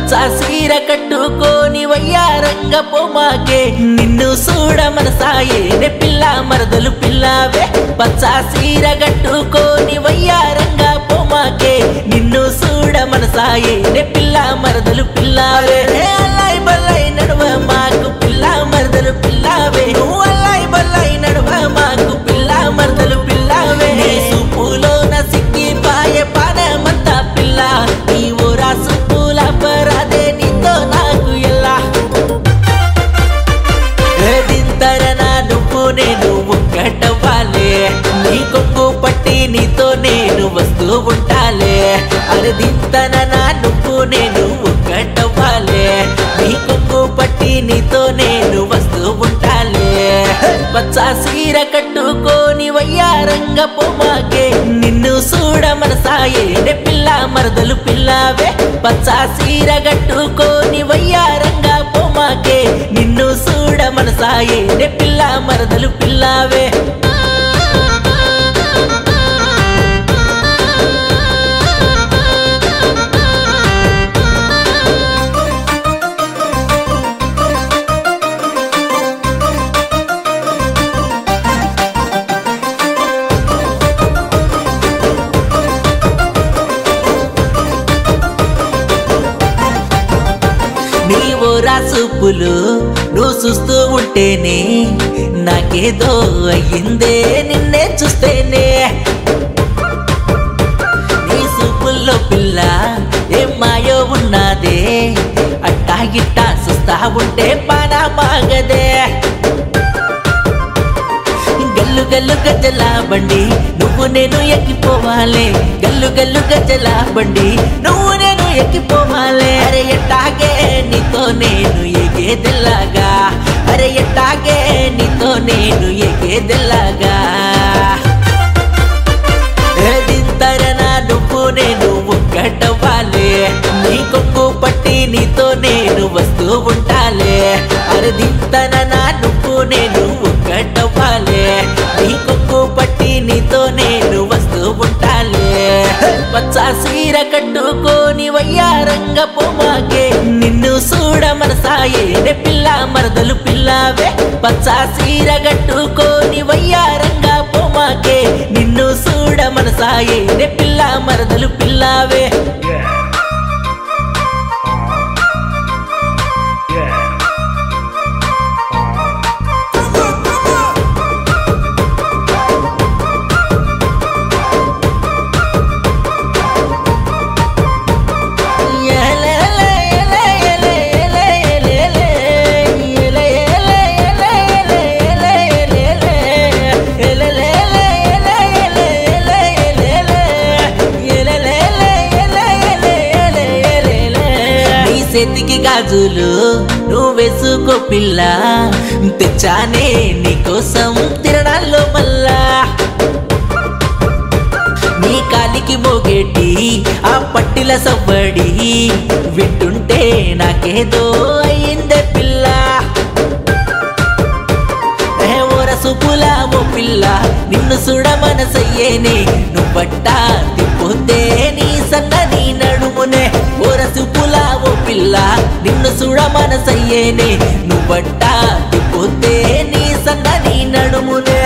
పచ్చ సీర కట్టుకోని వయ్యారంగ పొమాకే నిన్ను చూడ మనసాయే నే పిల్ల మరదలు పిల్లవే పచ్చ సీర కట్టుకోని వయ్యారంగ పొమాకే నిన్ను చూడ మనసాయే నే పిల్ల మరదలు పిల్లవే నే అల్లాయ్ బల్లాయ్ నడువ మాకు పిల్ల మరదలు పిల్లవే నువ్వు అల్లాయ్ బల్లాయ్ నడువ మాకు పిల్ల మరదలు పిల్లవే నీ సూపులోన సిక్కి పాయే పానమంతా పిల్ల నీ ఊరా సూపుల పరాదే నీతో నాకు ఎలా దింతరన నువ్వు నేను ఒక్కటవ్వాలే నీ కొంగు పట్టి నీతో నేను వస్తూ ఉంటాలే అరే దింతన నువ్వు నేను ఒక్కటవ్వాలే నీ కొంగు పట్టి నీతో నేను వస్తూ ఉంటాలే పచ్చ సీర కట్టుకోని వయ్యారంగ పొమాకే నిన్ను చూడ మనసాయే నే పిల్ల మరదలు పిల్లవే పచ్చ సీర కట్టుకోని వయ్యారంగ పొమాకే నిన్ను చూడ మనసాయే నే పిల్ల మరదలు పిల్లవే నీవు రాసుపులు నువ్వు చూస్తూ ఉంటేనే నాకేదో అయ్యిందే నిన్నే చూస్తేనే నీ సూపుల్లో పిల్ల ఏం మాయో ఉన్నదే అట్టా గిట్టా చూస్తా ఉంటే పానా మాగదే గల్లు గల్లు గజల బండి నువ్వు నేను ఎక్కిపోవాలి గల్లు గల్లు గజల బండి నువ్వు నేను ఎక్కిపోవాలి అరే ఎట్టాగే నీతో నేను ఎగేదెల్లాగా అరే ఎట్టాగే నీతో నేను ఎగేదెల్లాగా దింతరన నువ్వు నేను ఒక్కటవ్వాలి నీ కొక్కు పట్టి నీతో నేను వస్తూ ఉంటాలే అరే దింతన నువ్వు నేను ఒక్కటవ్వాలి నీ కొక్కు పట్టి నీతో నేను వస్తూ ఉంటాలే పచ్చ సీర కట్టుకోని వయ్యారంగ పొమాకే నిన్ను చూడ మనసాయే నే పిల్ల మరదలు పిల్లవే పచ్చ సీర కట్టుకోని వయ్యారంగ పొమాకే నిన్ను చూడ మనసాయే నే పిల్ల మరదలు పిల్లవే నీ చేతికి గాజులు నువ్వు వేసుకో పిల్ల తెచ్చానే నీకోసం తిరణాల్లో మళ్ళా నీ కాలికి మోగేటి ఆ పట్టిల సవ్వడి వింటుంటే నాకేదో అయ్యిందే పిల్ల ఏ ఓరసుపుల ఓ పిల్ల నిన్ను చూడ మనసయ్యేనే నువ్వట్ట తిప్పుతే నీ సన్నని నడుమునే ఓరసుపుల ఓ పిల్ల నిన్ను చూడ మనసయ్యేనే నువ్వట్ట తిప్పుతే నీ సన్నని నడుమునే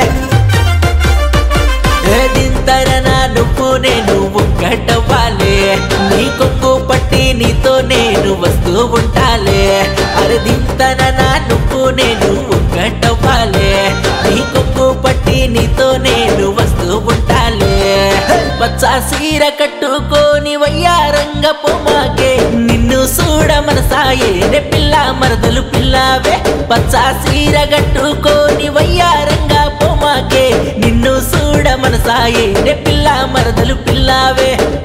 దింతరన నువ్వు నేను ఒక్కటవ్వాలి నీ కొంగు పట్టి నీతో నేను వస్తూ ఉంటాలే అరే దింతన నువ్వు నేను ఒక్కటవ్వాలి నీ కొంగు పట్టి నీతో నేను వస్తూ ఉంటాలే పచ్చ సీర కట్టుకోని వయ్యారంగ పొమాకే నిన్ను చూడ మనసాయే నే పిల్ల మరదలు పిల్లవే పచ్చ సీర కట్టుకోని వయ్యారంగ పొమాకే నిన్ను చూడ మనసాయే నే పిల్ల మరదలు పిల్లవే